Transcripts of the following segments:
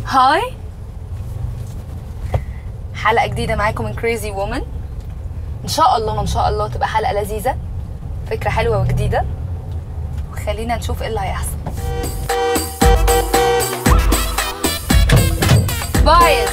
هاي حلقة جديدة معاكم من كريزي وومن ان شاء الله ان شاء الله تبقى حلقة لذيذة فكرة حلوة وجديدة وخلينا نشوف ايه اللي هيحصل بايظ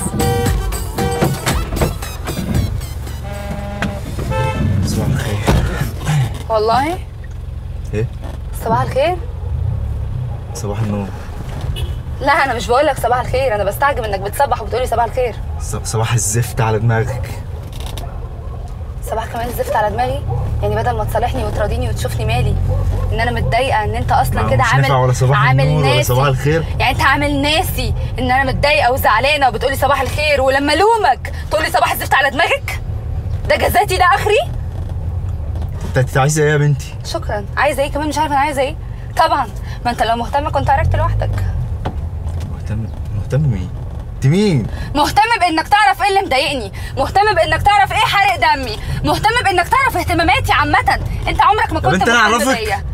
صباح الخير والله ايه صباح الخير صباح النور لا انا مش بقول لك صباح الخير انا بستعجب انك بتصبح وبتقولي صباح الخير ص- صباح الزفت على دماغك صباح كمان الزفت على دماغي يعني بدل ما تصالحني وتراضيني وتشوفني مالي ان انا متضايقه ان انت اصلا ما كده مش عامل نافع ولا صباح عامل النور ولا ناسي صباح الخير. يعني انت عامل ناسي ان انا متضايقه وزعلانه وبتقولي صباح الخير ولما الومك تقولي صباح الزفت على دماغك ده جزاتي ده اخري انت انت عايزه ايه يا بنتي شكرا عايزه ايه كمان مش عارفه انا عايزه ايه طبعا ما انت لو مهتمه كنت عرفت لوحدك مهتم مهتم مين انت مين مهتم بانك تعرف ايه اللي مضايقني مهتم بانك تعرف ايه حرق دمي مهتم بانك تعرف اهتماماتي عامه انت عمرك ما طب كنت انت انا مهتم اعرفك؟ بيا.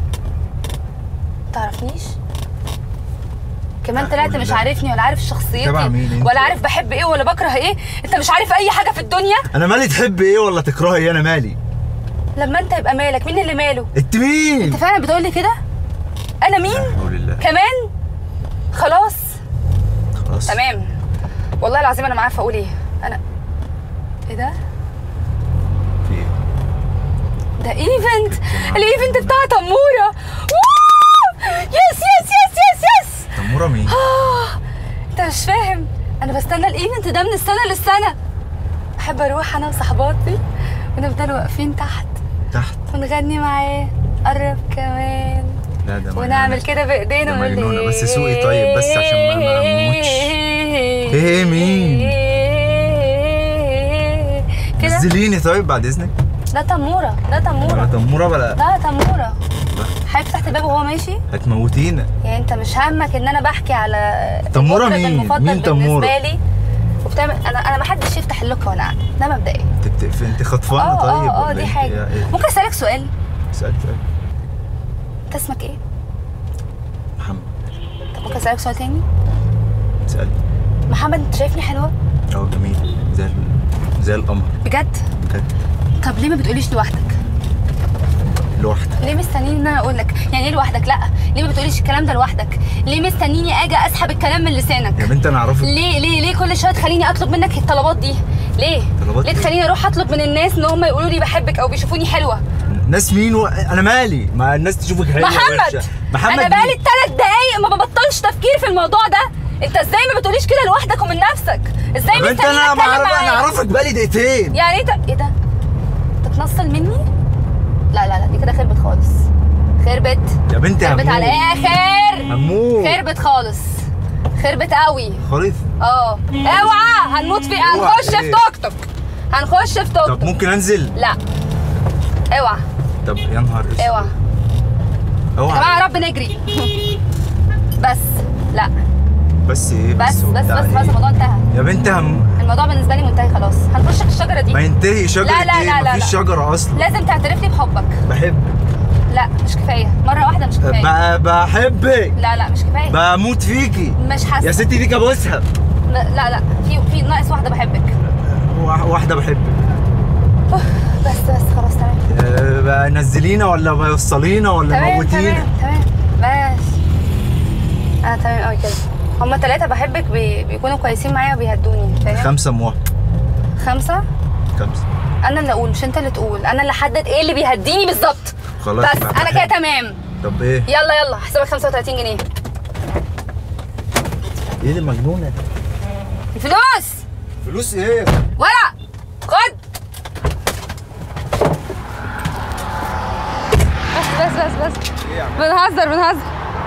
تعرفنيش كمان لا طلعت حول مش الله. عارفني ولا عارف شخصيتي تبع مين انت؟ ولا عارف بحب ايه ولا بكره ايه انت مش عارف اي حاجه في الدنيا انا مالي تحب ايه ولا تكرهي ايه انا مالي لما انت يبقى مالك مين اللي ماله انت مين انت فعلا بتقول لي كده انا مين حول الله كمان خلاص خلاص تمام والله العظيم انا ما عارفه اقول ايه انا ايه ده في ايه ده ايفنت الايفنت بتاع تموره واو! يس يس يس يس يس تموره مين آه، انت مش فاهم انا بستنى الايفنت ده من السنه للسنه بحب اروح انا وصحباتي ونفضل واقفين تحت تحت ونغني معاه قرب كمان لا ده ونعمل كده بايدينا ده ونقول مجنونة. بس سوقي طيب، بس عشان ما- ما أموتش. إيه مين؟ كده نزليني طيب بعد اذنك ده تموره ده ولا تموره تموره ولا ده تموره حضرتك فتحت الباب وهو ماشي هتموتينا يعني انت مش همك ان انا بحكي على تمورة المطرب مين؟ المفضل مين تمورة؟ بالنسبه لي وبتعمل انا انا ما حدش يفتح اللوكه وانا قاعده ده مبدئيا انت بتقفل انت خطفانه اه طيب اه اه ولا دي إيه؟ حاجه يا ايه ممكن اسالك سؤال سألت سؤال انت اسمك ايه محمد طب ممكن اسالك سؤال تاني سألت محمد انت شايفني حلوه اه جميل زي ال... زي القمر بجد بجد طب ليه ما بتقوليش لوحدك لوحدك ليه مستنيني ان انا اقول لك يعني ايه لوحدك لا ليه ما بتقوليش الكلام ده لوحدك ليه مستنيني اجي اسحب الكلام من لسانك يا بنت انا اعرفك ليه ليه ليه كل شويه تخليني اطلب منك الطلبات دي ليه طلبات ليه ايه؟ تخليني اروح اطلب من الناس ان هم يقولوا لي بحبك او بيشوفوني حلوه ناس مين و... انا مالي ما الناس تشوفك حلوه محمد وحشة. محمد انا بقالي مين؟ ثلاث دقايق ما ببطلش تفكير في الموضوع ده انت ازاي ما بتقوليش كده لوحدك ومن نفسك ازاي يا بنت مستنيني انا ما اتكلم اعرف انا معاك اعرفك بقالي دقيقتين يعني ايه ده ايه ده تتنصل مني لا لا لا دي كده خربت خالص خربت يا بنتي خربت على هموت الاخر هموت خربت خالص خربت قوي خريف اه اوعى هنموت في اوعى هنخش في ايه؟ توك توك هنخش في توك طب توك ممكن انزل لا اوعى طب يا نهار اسود اوعى يا جماعه اوعى يا رب نجري بس لا بس ايه بس بس وبتاع بس ايه؟ خلاص الموضوع انتهى يا بنت هم الموضوع بالنسبه لي منتهي خلاص هنخش في الشجره دي ما ينتهي شجره لا، لا، ايه لا، لا، مفيش لا. شجره اصلا لازم تعترف لي بحبك بحب لا مش كفايه مره واحده مش كفايه ب... بحبك لا لا مش كفايه بموت فيكي مش حاسه يا ستي ديك ابوسها م- لا لا في في ناقص واحده بحبك وا- واحده بحبك أوف، بس بس خلاص تمام أه، بقى نزلينا ولا بوصلينا ولا تمام موتينا تمام تمام ماشي انا تمام قوي كده هما ثلاثة بحبك بي... بيكونوا كويسين معايا وبيهدوني فاهم؟ خمسه موافق خمسة خمسه أنا اللي أقول مش أنت اللي تقول أنا اللي أحدد إيه اللي بيهديني بالظبط خلاص بس بقى أنا كده بحب. تمام طب ايه يلا يلا حسابك 35 جنيه ايه اللي مجنونه دي الفلوس فلوس ايه ورق خد بس بس بس بس ايه يا عم بنهزر بنهزر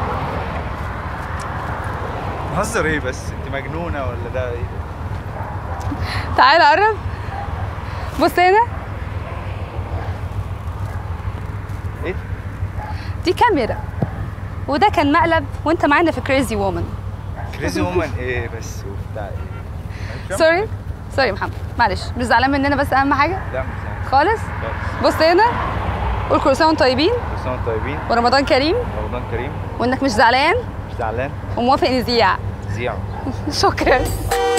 بهزر ايه بس انت مجنونه ولا ده ايه تعالى قرب بص هنا ايه دي كاميرا وده كان مقلب وانت معانا في كريزي وومن كريزي وومن ايه بس وبتاع ايه سوري سوري يا محمد معلش مش زعلان مننا بس اهم حاجه لا مش زعلان خالص خالص بص هنا قول كل سنه وانتم طيبين كل سنه وانتم طيبين ورمضان كريم رمضان كريم وانك مش زعلان مش زعلان وموافق نذيع فظيعه شكرا